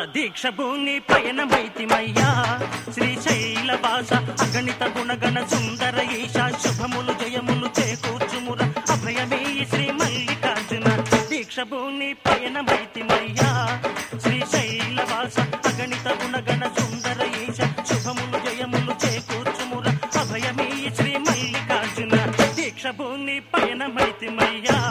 దీక్ష భూమి పయనమైతిమయ్యా శ్రీశైల వాస అగణిత గుణగణ సుందర ఈశ శుభములు జయములు చేకూర్చుముర అభయమే శ్రీ మల్లికార్జున దీక్ష భూమి పయనమైతిమయ్యా శ్రీశైల వాస అగణిత గుణగణ సుందర ఈశ శుభములు జయములు చేకూర్చుముర అభయమే శ్రీ మల్లికార్జున దీక్ష భూమి పయనమైతిమయ్యా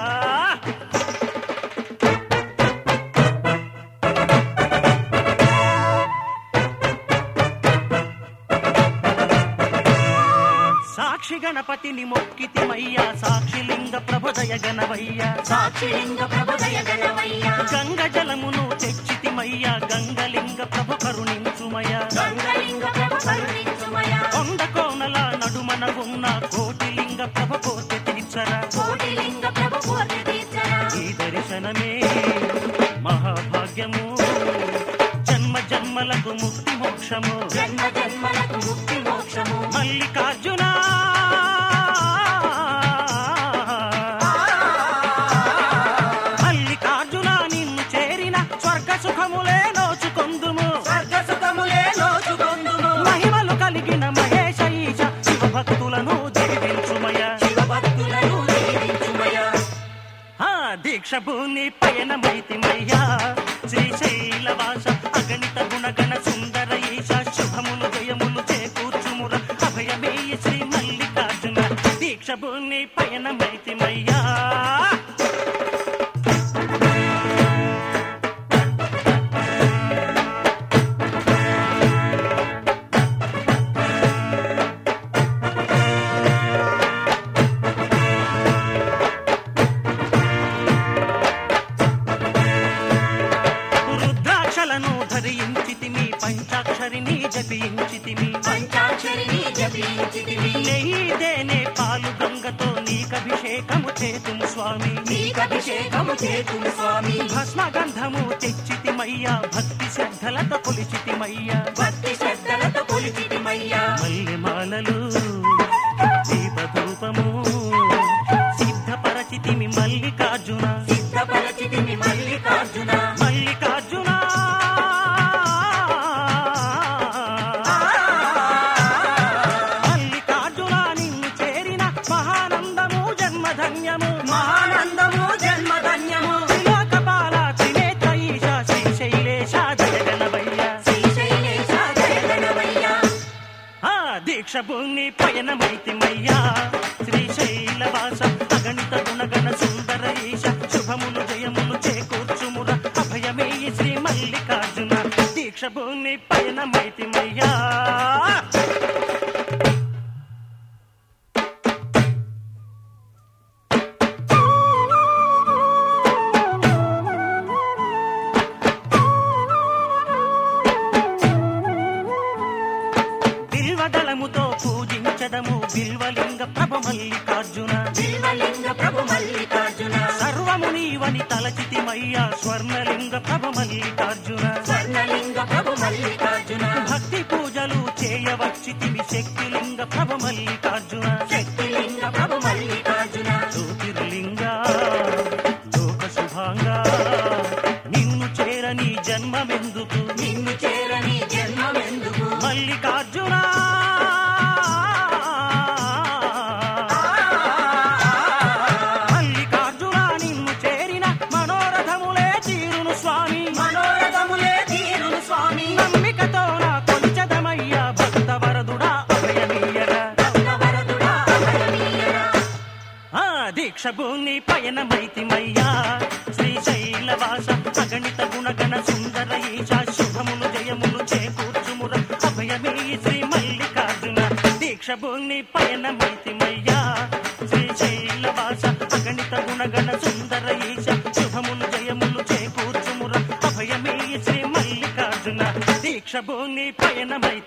సాక్షి గణపతిని మొక్కితిమయ్యా సాక్షిలింగ ప్రభుదయ గణవయ్యా సాక్షిలింగ ప్రభుదయ గణమయ్యా గంగ జలమును తెచ్చితిమయ్యా గంగలింగ ప్రభు కరుణించుమయ్యా గంగలింగ ప్రభు కరుణించుమయా కొండ కోనల నడుమన ఉన్న కోటిలింగ ప్రభు కోటి తీర్చరా కోటిలింగ ప్రభు కోటి తీర్చరా ఈ దర్శనమే మహాభాగ్యము జన్మ జన్మలకు ముక్తి మోక్షము జన్మ జన్మలకు ముక్తి మోక్షము మల్లికార్జున మల్లికార్జున నిన్ను చేరిన స్వర్గ సుఖములే నోచుకొందుము స్వర్గ సుఖములే నోచుకొందుము మహిమలు కలిగిన మహేశ ఈశ శివ భక్తులను దీవించుమయ శివ భక్తులను దీవించుమయా ఆ దీక్ష భూమి పయనమైతిమయ్యా శ్రీశైలవాస అగణిత గుణగణ సుందర ఈశ శుభములు జయములు చేకూర్చుముర అభయమే శ్రీ మల్లికార్జున దీక్ష భూమి పయనమైతిమయ్యా రుద్రాక్షలను ధరించితిమి పంచాక్షరిని జపించితిమి పంచాక్షరిని జపించితివి నెయ్యి దేనే పాలు గంగతో నీకభిషేకము చేతుము స్వామి నీకభిషేకము చేతుము స్వామి భస్మ గంధము తెచ్చితిమయ్యా భక్తి శ్రద్ధలతో కొలిచితిమయ్యా భక్తి శ్రద్ధలతో కొలిచితిమయ్యా మల్లె మాలలు దీపధూపము సిద్ధపరచితిమి మల్లికార్జున సిద్ధపరచితిమి మల్లికార్జున మల్లికార్జున మల్లికార్జున నిన్ను చేరిన మహానందము జన్మధన్యము ఆనందము జన్మధన్యము త్రిలోకపాల త్రినేత్ర ఈశ శ్రీశైలేశ జగనవయ్య శ్రీశైలేశ జయగణమయ్యా ఆ దీక్ష భూమి పయనమైతిమయ్యా శ్రీశైలవాస అగణిత గుణగణ సుందర ఈశ శుభములు జయములు చేకూర్చుముర అభయమే శ్రీ మల్లికార్జున దీక్ష భూమి పయనమైతిమయ్యా బిల్వదళముతో పూజించదము బిల్వలింగ ప్రభ మల్లికార్జున బిల్వలింగ ప్రభు మల్లికార్జున సర్వము నీవని తలచితిమయ్యా స్వర్ణలింగ ప్రభ మల్లికార్జున స్వర్ణలింగ ప్రభు మల్లికార్జున భక్తి పూజలు చేయవచ్చితివి శక్తిలింగ ప్రభ మల్లికార్జున శక్తిలింగ ప్రభు మల్లికార్జున జ్యోతిర్లింగ లోక శుభాంగా నిన్ను చేరని జన్మమెందుకు నిన్ను చేరని జన్మమెందుకు మల్లికార్జున మల్లికార్జున నిన్ను చేరిన మనోరథములే తీరును స్వామి మనోరథములే తీరును స్వామి నమ్మికతో నా కొంచెదమయ్యా భక్త వరదుడా అభయమీయరా భక్తవరదుడా అభయమీయరా. ఆ దీక్ష భూమి పయనమైతిమయ్యా శ్రీశైలవాస అగణిత గుణగణ సుందర ఈశ శుభములు జయములు చేకూర్చుముర అభయమే శ్రీ మల్లికార్జున దీక్ష భూమి పయనమైతిమయ్యా శ్రీశైలవాస అగణిత గుణగణ సుందర ఈశ శుభములు జయములు చేకూర్చుముర అభయమే శ్రీ మల్లికార్జున దీక్ష భూమి పయనమై